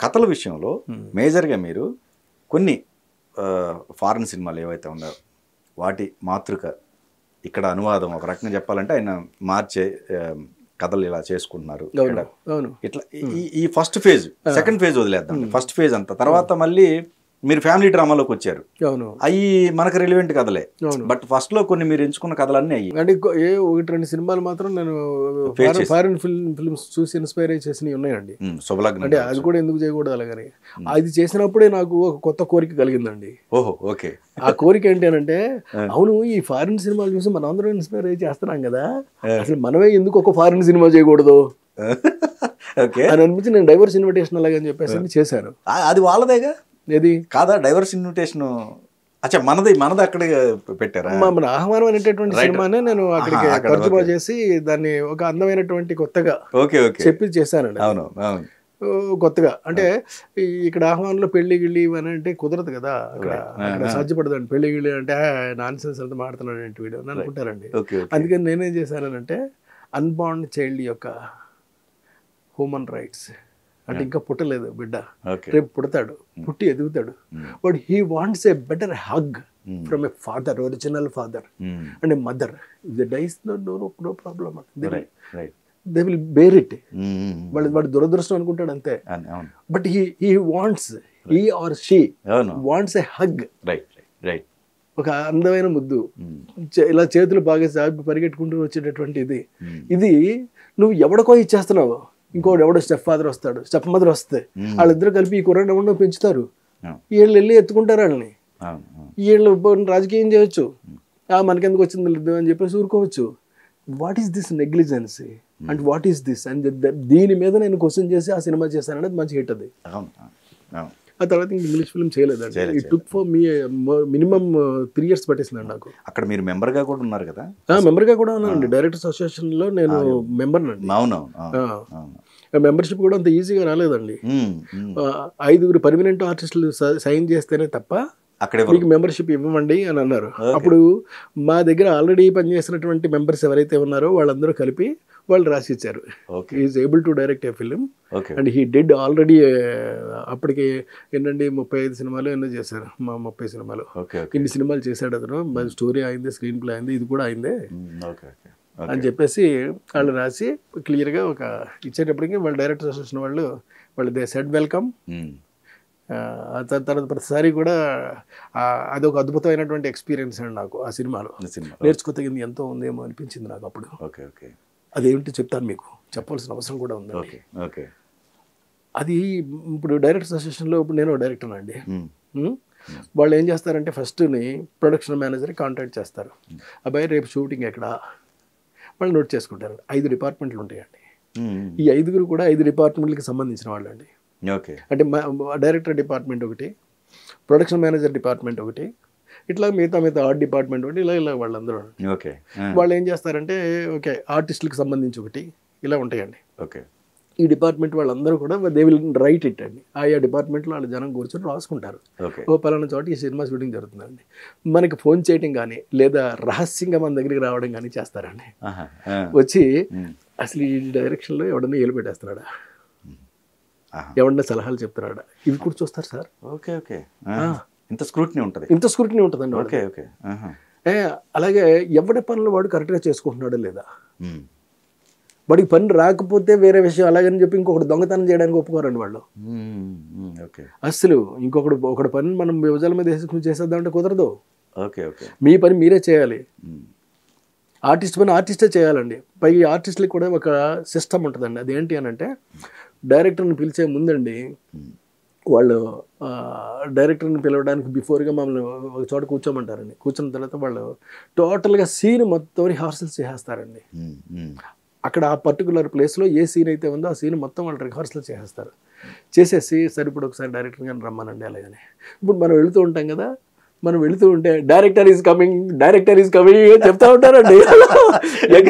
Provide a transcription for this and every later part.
కథల విషయంలో మేజర్గా మీరు కొన్ని ఫారెన్ సినిమాలు ఏవైతే ఉన్నాయో వాటి మాతృక ఇక్కడ అనువాదం ఒక రకంగా చెప్పాలంటే ఆయన మార్చే ఆ, కథలు ఇలా చేసుకుంటున్నారు అవును ఇక్కడ అవును ఇట్లా ఈ ఈ ఫస్ట్ ఫేజ్ సెకండ్ ఫేజ్ వదిలేద్దాం ఫస్ట్ ఫేజ్ అంతా తర్వాత మళ్ళీ మీరు ఫ్యామిలీ డ్రామాలోకి వచ్చారు అవును అవి మనకు రిలివెంట్ కథలే అవును బట్ ఫస్ట్ లో కొన్ని మీరు ఎంచుకున్న కథలన్నీ అయ్యి అంటే ఇంకో- ఏ ఒకటి రెండు సినిమాలు మాత్రం నేను Face చేసి. ఫారిన్ ఫిల్మ్ ఫిల్మ్స్ చూసి ఇన్స్పైర్ అయ్యి చేసినవి ఉన్నాయండి శుభలగ్నం అంటే అది కూడా ఎందుకు చేయకూడదు అలాగని అది చేసినప్పుడే నాకు ఒక కొత్త కోరిక కలిగిందండి ఓహో ఓకే ఆ కోరిక ఏంటి అని అంటే అవును ఈ ఫారిన్ సినిమాలు చూసి మనం అందరం ఇన్స్పైర్ అయ్యి చేస్తున్నాం కదా అసలు మనమే ఎందుకు ఒక ఫారిన్ సినిమా చేయకూడదు ఓకే అని అనిపించి నేను డైవర్స్ ఇన్విటేషన్ అలాగని చెప్పేసి చేశాను అది వాళ్ళదేగా ఏది కాదా డైవర్స్ ఇన్విటేషన్ అచ్చా మనది మనది అక్కడే పెట్టారా మా- మన ఆహ్వానం అనేటటువంటి సినిమానే నేను అక్కడికి ఆహా, అక్కడ తర్జుమా చేసి దాన్ని ఒక అందమైనటువంటి కొత్తగా ఓకే ఓకే చెప్పి చేశానండి అవును అవును ఓ, కొత్తగా అంటే ఈ ఇక్కడ ఆహ్వానంలో పెళ్లి గిళ్ళి ఇవన్నీ అంటే కుదరదు కదా అక్కడ అక్కడ సాధ్యపడదండి పెళ్లి గిళ్ళి అంటే నాన్ సెన్స్ అంతా మాడుతున్నాడు ఏంటి వీడు అని అనుకుంటారండి ఓకే ఓకే అందుకని నేనేం చేశానంటే అన్బాండ్ చైల్డ్ యొక్క హ్యూమన్ రైట్స్ అంటే ఇంకా పుట్టలేదు బిడ్డ ఓకే రేపు పుడతాడు పుట్టి ఎదుగుతాడు but he wants a better hug from a father original father and mother the dies no no no problem right right they will bear it వాడు వాడు దురదృష్టం అనుకుంటాడు అంతే అవును but he he wants he or she అవును wants a hug right right ఒక అందమైన ముద్దు చే- ఇలా చేతులు బాగా సాపి పరిగెట్టుకుంటూ వచ్చేటటువంటి ఇది ఇది నువ్వు ఎవడికో ఇచ్చేస్తున్నావు ఇంకోటి ఎవడో స్టెప్ ఫాదర్ వస్తాడు స్టెప్ మదర్ వస్తే వాళ్ళిద్దరు కలిపి ఈ కుర్రాడు ఎవడో పెంచుతారు అవును వీళ్ళు వెళ్ళి ఎత్తుకుంటారు వాళ్ళని అవును అవును వీళ్ళు పోనీ రాజకీయం చేయొచ్చు ఆ మనకెందుకు వచ్చింది లేదు అని చెప్పేసి ఊరుకోవచ్చు what is this negligence and what is this and దీని మీద నేను క్వశ్చన్ చేసి ఆ సినిమా చేశాను అనేది మంచి హిట్ అది అవును అవును ఆ తర్వాత ఇంక ఇంగ్లీష్ ఫిల్మ్ చేయలేదండి ఈ took for me minimum three years పట్టేసిందండి నాకు అక్కడ మీరు మెంబర్గా కూడా ఉన్నారు కదా ఆ, మెంబర్గా కూడా ఉన్నానండి డైరెక్టర్స్ అసోసియేషన్లో నేను మెంబర్ అండి అవును అవును అవును మెంబర్షిప్ కూడా అంత ఈజీగా రాలేదండి ఉమ్, ఉమ్. ఆ, ఐదుగురు పర్మనెంట్ ఆర్టిస్టులు సైన్ చేస్తేనే తప్ప అక్కడే మీకు మెంబర్షిప్ ఇవ్వమండి అని అన్నారు అప్పుడు మా దగ్గర ఆల్రెడీ పనిచేసినటువంటి మెంబర్స్ ఎవరైతే ఉన్నారో వాళ్ళందరూ కలిపి వాళ్ళు రాసి ఇచ్చారు okay is able to direct a film okay and he did already అప్పటికి ఏంటండి ముప్పై ఐదు సినిమాలు ఎన్నో చేశారు మా ముప్పై సినిమాలు ఓకే ఓకే ఇన్ని సినిమాలు చేశాడు అతను మన స్టోరీ అయింది స్క్రీన్ ప్లే అయింది ఇది కూడా అయిందే ఉమ్, ఓకే ఓకే అని చెప్పేసి వాళ్ళు రాసి క్లియర్గా ఒక ఇచ్చేటప్పటికి వాళ్ళ డైరెక్టర్ అసోసియేషన్ వాళ్ళు వాళ్ళు దే సెడ్ వెల్కమ్ ఉమ్, తర్వాత ప్రతిసారి కూడా ఆ, అదొక అద్భుతమైనటువంటి ఎక్స్పీరియన్స్ అండి నాకు ఆ సినిమాలో ఈ సినిమా నేర్చుకోతగింది ఎంతో ఉందేమో అనిపించింది నాకు అప్పుడు ఓకే ఓకే అదేమిటి చెప్తాను మీకు చెప్పాల్సిన అవసరం కూడా ఉందండి ఓకే ఓకే అది ఇప్పుడు డైరెక్టర్స్ అసోసియేషన్లో ఇప్పుడు నేను డైరెక్టర్ అండి ఉమ్, ఉమ్, వాళ్ళు ఏం చేస్తారంటే ఫస్ట్ని ప్రొడక్షన్ మేనేజర్ కాంటాక్ట్ చేస్తారు అబ్బాయి రేపు షూటింగ్ ఎక్కడ వాళ్ళు నోట్ చేసుకుంటారు ఐదు డిపార్ట్మెంట్లు ఉంటాయండి ఉమ్, ఈ ఐదుగురు కూడా ఐదు డిపార్ట్మెంట్లకి సంబంధించిన వాళ్ళండి ఓకే అంటే మా డైరెక్టర్ డిపార్ట్మెంట్ ఒకటి ప్రొడక్షన్ మేనేజర్ డిపార్ట్మెంట్ ఒకటి ఇట్లా మిగతా మిగతా ఆర్ట్ డిపార్ట్మెంట్ ఒకటి ఇలా ఇలా వాళ్ళందరూ ఓకే ఆ, వాళ్ళు ఏం చేస్తారంటే ఓకే ఆర్టిస్టులకు సంబంధించి ఒకటి ఇలా ఉంటాయండి ఓకే ఈ డిపార్ట్మెంట్ వాళ్ళందరూ కూడా దే విల్ రైట్ ఇట్ అండి ఆయా డిపార్ట్మెంట్లో వాళ్ళ జనం కూర్చొని రాసుకుంటారు ఓకే ఓ పలానా చోట ఈ సినిమా షూటింగ్ జరుగుతుందండి మనకి ఫోన్ చేయడం కానీ లేదా రహస్యంగా మన దగ్గరికి రావడం కానీ చేస్తారండి ఆహా, ఆ, వచ్చి ఉమ్, అసలు ఈ డైరెక్షన్లో ఎవడన్నా ఏలు పెట్టేస్తున్నాడా ఆహా. ఎవడన్నా సలహాలు చెప్తున్నాడా ఇవి కూడా చూస్తారు సార్ ఓకే ఓకే ఆ, ఇంత స్క్రూట్నీ ఉంటుంది ఇంత స్క్రూటినీ ఉంటుందండి వాళ్ళకి. ఓకే ఓకే ఆహా, ఏ, అలాగే ఎవడి పనులు వాడు కరెక్ట్గా చేసుకుంటున్నాడా లేదా ఉమ్, వాడికి పని రాకపోతే వేరే విషయం అలాగని చెప్పి ఇంకొకటి దొంగతనం చేయడానికి ఒప్పుకోరండి వాళ్ళు ఉమ్, ఉమ్, ఓకే అస్సలు ఇంకొకడు ఒకటి పని మనం విభజన మీద వేసుకుని చేసేద్దామంటే కుదరదు ఓకే ఓకే మీ పని మీరే చేయాలి ఉమ్, ఆర్టిస్ట్ పని ఆర్టిస్టే చేయాలండి పై ఆర్టిస్ట్లకి కూడా ఒక సిస్టమ్ ఉంటుందండి అదేంటి అని అంటే డైరెక్టర్ని పిలిచే ముందండి వాళ్ళు ఆ, డైరెక్టర్ని పిలవడానికి బిఫోర్గా మమ్మల్ని ఒక చోట కూర్చోమంటారండి కూర్చున్న తర్వాత వాళ్ళు టోటల్గా సీన్ మొత్తం రిహార్సల్స్ చేసేస్తారండి ఉమ్, ఉమ్, అక్కడ ఆ పర్టికులర్ ప్లేస్లో ఏ సీన్ అయితే ఉందో ఆ సీన్ మొత్తం వాళ్ళు రిహార్సల్ చేసేస్తారు చేసేసి సరే ఇప్పుడు ఒకసారి డైరెక్టర్ గారిని రమ్మనండి అలాగని ఇప్పుడు మనం వెళుతూ ఉంటాం కదా మనం వెళుతూ ఉంటే director is coming director is coming చెప్తా ఉంటారండి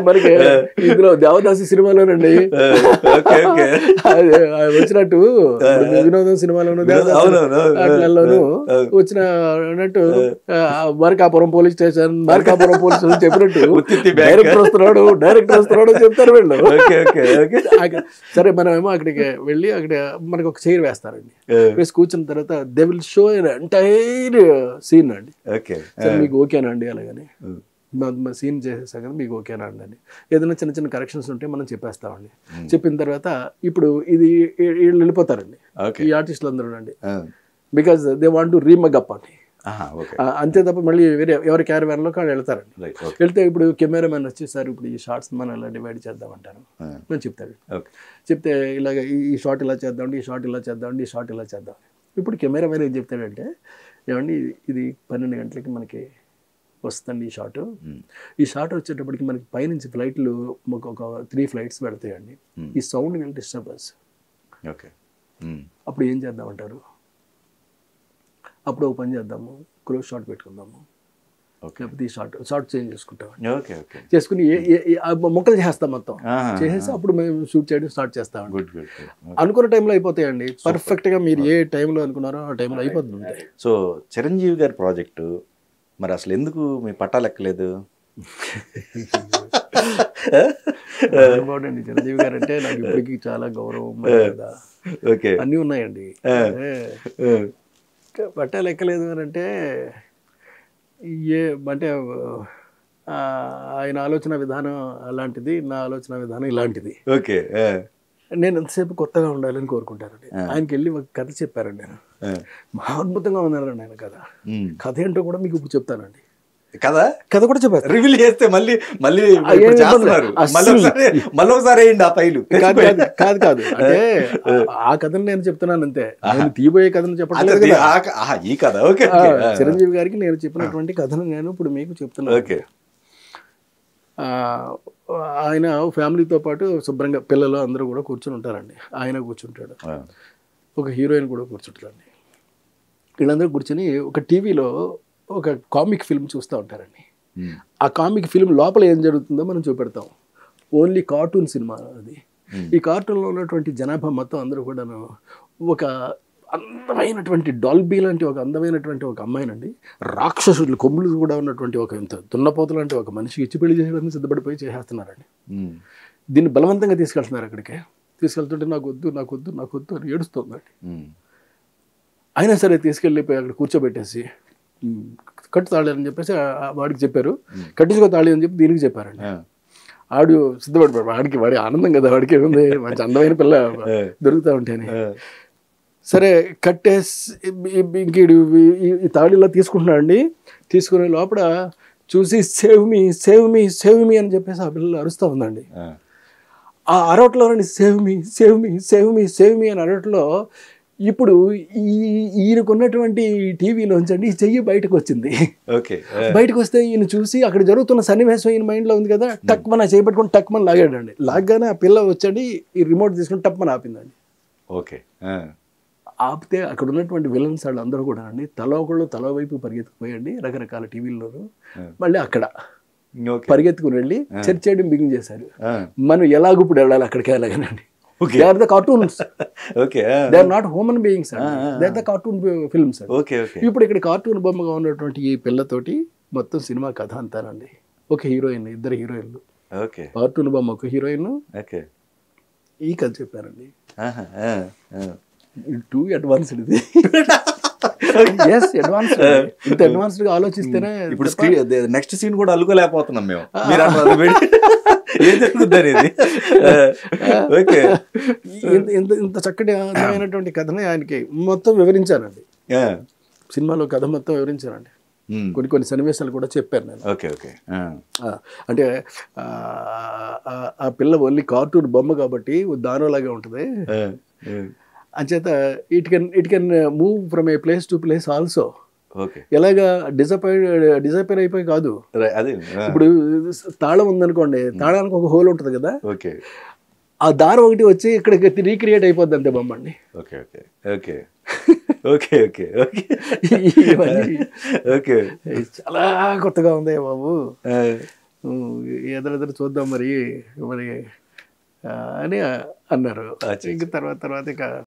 మనకి ఇందులో దేవదాసి సినిమాలోనండి ఓకే ఓకే అది అది వచ్చినట్టు ఇప్పుడు వినోదం సినిమాలోను దేవదాసి అవునవును, అవును, వాటిలలోను అవును. వచ్చిన అన్నట్టు ఆ, Markapuram police station Markapuram police station చెప్పినట్టు ఉత్తిత్తి బ్యాంక్. డైరెక్టర్ వస్తున్నాడు డైరెక్టర్ వస్తున్నాడు అని చెప్తారు వీళ్ళు ఓకే ఓకే ఓకే అక్కడ- సరే మనం ఏమో అక్కడికి వెళ్ళి అక్కడ మనకు ఒక చైర్ వేస్తారండి వేసి కూర్చున్న తర్వాత they will show entire scene అండి ఓకే సరే మీకు ఓకేనా అండి అలాగని మా సీన్ చేసేసాం కదా మీకు ఓకేనా అండి అని ఏదైనా చిన్న చిన్న కరెక్షన్స్ ఉంటే మనం చెప్పేస్తామండి చెప్పిన తర్వాత ఇప్పుడు ఇది వీ- వీళ్ళు వెళ్ళిపోతారండి ఓకే ఈ ఆర్టిస్టులు అందరూ అండి బికాజ్ దే వాంట్ టు రీమగ్ అప్ అని ఓకే ఆ, అంతే తప్ప మళ్ళీ వేరే ఎవరి క్యారవాన్లో కాళ్ళు వెళ్తారండి రైట్ ఓకే వెళ్తే ఇప్పుడు కెమెరామెన్ వచ్చేసారు ఇప్పుడు ఈ షార్ట్స్ మనం ఎలా డివైడ్ చేద్దామంటారు నేను చెప్తాడు ఓకే చెప్తే ఇలాగ ఈ- ఈ షాట్ ఇలా చేద్దామండి ఈ షాట్ ఇలా చేద్దామండి ఈ షాట్ ఇలా చేద్దాం ఇప్పుడు కెమెరామెన్ ఏం చెప్తాడంటే ఏమండి ఇది- ఇది పన్నెండు గంటలకి మనకి వస్తుంది ఈ షాట్ ఈ షాట్ వచ్చేటప్పటికి మనకి పైనుంచి ఫ్లైట్లు మాకు ఒక త్రీ ఫ్లైట్స్ పెడతాయండి ఈ సౌండ్ విల్ డిస్టర్బెన్స్ ఓకే అప్పుడు ఏం చేద్దామంటారు అప్పుడు ఒక పని చేద్దాము క్లోజ్ షాట్ పెట్టుకుందాము ఓకే లేకపోతే ఈ షార్ట్ షార్ట్ చేంజ్ చేసుకుంటాం ఓకే ఓకే చేసుకుని ఏ- ఏ- ఏ- ఆ మొక్కలు చేస్తాం మొత్తం చేసేసి అప్పుడు మేము షూట్ చేయడం స్టార్ట్ చేస్తామండి గుడ్ గుడ్ గుడ్ అనుకున్న టైంలో అయిపోతాయండి పర్ఫెక్ట్గా మీరు ఏ టైంలో అనుకున్నారో ఆ టైంలో అయిపోతుంది సో చిరంజీవి గారి ప్రాజెక్టు మరి అసలు ఎందుకు మీ పట్టాలు ఎక్కలేదు ఇంపార్టెంట్ చిరంజీవి గారు అంటే నాకు ఇప్పటికీ చాలా గౌరవం మర్యాద ఓకే అన్నీ ఉన్నాయండి బట్ట లెక్కలేదు అని అంటే ఏ అంటే ఆ, ఆయన ఆలోచన విధానం అలాంటిది నా ఆలోచన విధానం ఇలాంటిది ఓకే నేను ఎంతసేపు కొత్తగా ఉండాలని కోరుకుంటానండి ఆయనకి వెళ్ళి ఒక కథ చెప్పారండి నేను మహా అద్భుతంగా ఉన్నారండి ఆయన కథ కథ ఏంటో కూడా మీకు ఇప్పుడు చెప్తానండి కదా కథ కూడా చెప్పారు రివీల్ చేస్తే మళ్ళీ మళ్ళీ ఇప్పుడు ఏం ఇబ్బంది చేస్తున్నారు లేదు. మళ్ళీ అస్సలు. ఒకసారి మళ్ళీ ఒకసారి వేయండి ఆ ఫైలు కాదు కాదు కాదు కాదు అంటే ఆ- ఆ కథను నేను చెప్తున్నాను అంతే నేను తీయబోయే కథను చెప్పట్లేదు అదే, కదా ఆ- ఆ, ఈ కథ ఓకే ఆ, ఓకే చిరంజీవి గారికి నేను చెప్పినటువంటి కథను నేను ఇప్పుడు మీకు చెప్తున్నాను ఓకే ఆ, ఆయన ఫ్యామిలీతో పాటు శుభ్రంగా పిల్లలు అందరూ కూడా కూర్చుని ఉంటారండి ఆయన కూర్చుంటాడు ఒక హీరోయిన్ కూడా కూర్చుంటారండి వీళ్ళందరూ కూర్చొని ఒక టీవీలో ఒక కామిక్ ఫిల్మ్ చూస్తూ ఉంటారండి ఆ కామిక్ ఫిల్మ్ లోపల ఏం జరుగుతుందో మనం చూపెడతాం ఓన్లీ కార్టూన్ సినిమా అది ఈ కార్టూన్లో ఉన్నటువంటి జనాభా మొత్తం అందరూ కూడాను ఒక అందమైనటువంటి డాల్బీ లాంటి ఒక అందమైనటువంటి ఒక అమ్మాయినండి రాక్షసులు కొమ్ములు కూడా ఉన్నటువంటి ఒక ఇంత దున్నపోత లాంటి ఒక మనిషికి ఇచ్చి పెళ్లి చేయడానికి సిద్ధపడిపోయి చేసేస్తున్నారండి దీన్ని బలవంతంగా తీసుకెళ్తున్నారు అక్కడికి తీసుకెళ్తుంటే నాకు వద్దు నాకు వద్దు నాకు వద్దు అని ఏడుస్తుందండి అయినా సరే తీసుకెళ్ళిపోయి అక్కడ కూర్చోబెట్టేసి "ఉమ్, కట్టు తాళి అని చెప్పేసి ఆ- ఆ వాడికి చెప్పారు కట్టించుకో తాళి అని చెప్పి దీనికి చెప్పారండి ఆడు సిద్ధపడిపోయాడు వాడికి వాడి ఆనందం కదా వాడికి ఏముంది మంచి అందమైన పిల్ల దొరుకుతూ ఉంటేనే సరే కట్టేసి ఇంక ఈడు ఈ- ఈ తాళి ఇలా తీసుకుంటున్నాడండి తీసుకునే లోపల చూసి save me save me save me అని చెప్పేసి ఆ పిల్లలు అరుస్తూ ఉందండి ఆ అరవట్లోనండి save me save me save me save me అని అరవట్లో ఇప్పుడు ఈ ఈయనకున్నటువంటి టీవీలోంచి అండి ఈ చెయ్యి బయటకు వచ్చింది ఓకే బయటకు వస్తే ఈయన చూసి అక్కడ జరుగుతున్న సన్నివేశం ఈయన మైండ్లో ఉంది కదా టక్ మన చేపట్టుకొని టక్ మన లాగాడండి లాగ్గానే ఆ పిల్ల వచ్చండి ఈ రిమోట్ తీసుకుని టప్ మన ఆపిందండి ఓకే ఆపితే అక్కడ ఉన్నటువంటి విలన్స్ వాళ్ళు అందరూ కూడా అండి తల ఒకళ్ళు తల వైపు పరిగెత్తుకుపోయండి రకరకాల టీవీల్లోనూ మళ్ళీ అక్కడ ఓకే పరిగెత్తుకుని వెళ్ళి చర్చ చేయడం బిగిన్ చేశారు మనం ఎలాగ ఇప్పుడు వెళ్ళాలి అక్కడికి వెళ్ళగానండి Okay. They are the cartoons okay they are not human beings అండి they are the cartoon films అండి ఓకే ఓకే ఇప్పుడు ఇక్కడ కార్టూన్ బొమ్మగా ఉన్నటువంటి ఈ పిల్లతోటి మొత్తం సినిమా కథ అంతానండి ఒక హీరోయిన్ ఇద్దరు హీరోయిన్లు ఓకే కార్టూన్ బొమ్మ ఒక హీరోయిన్ ఓకే ఈ కథ చెప్పారండి టూ అడ్వాన్స్డ్ ఇది ఎస్ అడ్వాన్స్డ్ ఇంత అడ్వాన్స్డ్ గా ఆలోచిస్తేనే ఇప్పుడు స్క్రీన్ నెక్స్ట్ సీన్ కూడా అల్లుకోలేకపోతున్నాం మేము మీరు అట్లా పెట్టి ఏం జరుగుతుంది అనేది ఓకే ఇంత ఇంత ఇంత చక్కటి అందమైనటువంటి కథని ఆయనకి మొత్తం వివరించానండి సినిమాలో కథ మొత్తం వివరించానండి కొన్ని కొన్ని సన్నివేశాలు కూడా చెప్పాను నేను ఓకే ఓకే ఆ, అంటే ఆ, ఆ- ఆ పిల్ల ఓన్లీ కార్టూన్ బొమ్మ కాబట్టి దానిలాగే ఉంటుంది అంచేత it can it can move from a place to place also okay ఎలాగా డిసపైర్ డిసపైర్ అయిపోయి కాదు అదే ఇప్పుడు తాళం ఉందనుకోండి తాళానికి ఒక హోల్ ఉంటుంది కదా ఓకే ఆ దారం ఒకటి వచ్చి ఇక్కడ రీక్రియేట్ అయిపోద్ది అంతే బొమ్మ అండి okay okay okay okay okay okay ఇవన్నీ ఓకే చాలా కొత్తగా ఉంది బాబు ఎదురెదురు చూద్దాం మరి మరి ఆ, అని అన్నారు అచ్చా. ఇంక తర్వాత తర్వాత ఇక